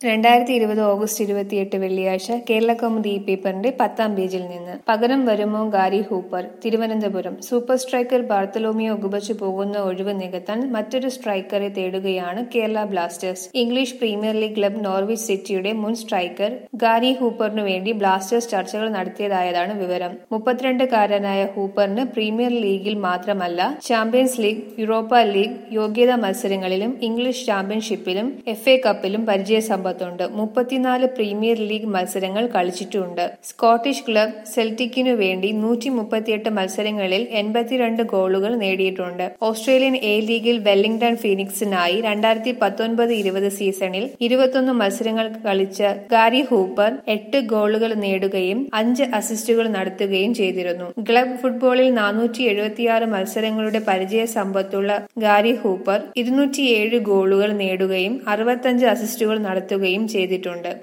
രണ്ടായിരത്തി ഇരുപത് ഓഗസ്റ്റ് ഇരുപത്തിയെട്ട് വെള്ളിയാഴ്ച കേരളകൗമുദി ഈ പേപ്പറിന്റെ പത്താം പേജിൽ നിന്ന് പകരം വരുമോ Gary Hooper Thiruvananthapuram super striker Bartholomew Ogbeche പോകുന്ന ഒഴിവ് നികത്താൻ മറ്റൊരു സ്ട്രൈക്കറെ തേടുകയാണ് Kerala Blasters English premier league club Norwich സിറ്റിയുടെ മുൻ സ്ട്രൈക്കർ ഗാരി ഹൂപ്പറിനു വേണ്ടി ബ്ലാസ്റ്റേഴ്സ് ചർച്ചകൾ നടത്തിയതായതാണ് വിവരം മുപ്പത്തിരണ്ടുകാരനായ ഹൂപ്പറിന് പ്രീമിയർ ലീഗിൽ മാത്രമല്ല ചാമ്പ്യൻസ് ലീഗ് യൂറോപ്പ ലീഗ് യോഗ്യതാ മത്സരങ്ങളിലും ഇംഗ്ലീഷ് ചാമ്പ്യൻഷിപ്പിലും എഫ് എ കപ്പിലും പരിചയസമ്പത്തുണ്ട് മുപ്പത്തിനാല് പ്രീമിയർ ലീഗ് മത്സരങ്ങൾ കളിച്ചിട്ടുണ്ട് സ്കോട്ടിഷ് ക്ലബ് സെൽറ്റിക്കിനു വേണ്ടി നൂറ്റി മുപ്പത്തിയെട്ട് മത്സരങ്ങളിൽ എൺപത്തിരണ്ട് ഗോളുകൾ നേടിയിട്ടുണ്ട് ഓസ്ട്രേലിയൻ എ ലീഗിൽ വെല്ലിംഗ്ടൺ ഫീനിക്സിനായി രണ്ടായിരത്തി പത്തൊൻപത് ഇരുപത് സീസണിൽ ഇരുപത്തൊന്ന് മത്സരങ്ങൾ കളിച്ച ഗാരി ഹൂപ്പർ എട്ട് ഗോളുകൾ നേടുകയും അഞ്ച് അസിസ്റ്റുകൾ നടത്തുകയും ചെയ്തിരുന്നു ക്ലബ് ഫുട്ബോളിൽ നാനൂറ്റി എഴുപത്തിയാറ് മത്സരങ്ങളുടെ പരിചയ സമ്പത്തുള്ള ഗാരി ഹൂപ്പർ ഇരുന്നൂറ്റിയേഴ് ഗോളുകൾ നേടുകയും അറുപത്തഞ്ച് അസിസ്റ്റുകൾ നടത്തുകയും ചെയ്തിട്ടുണ്ട്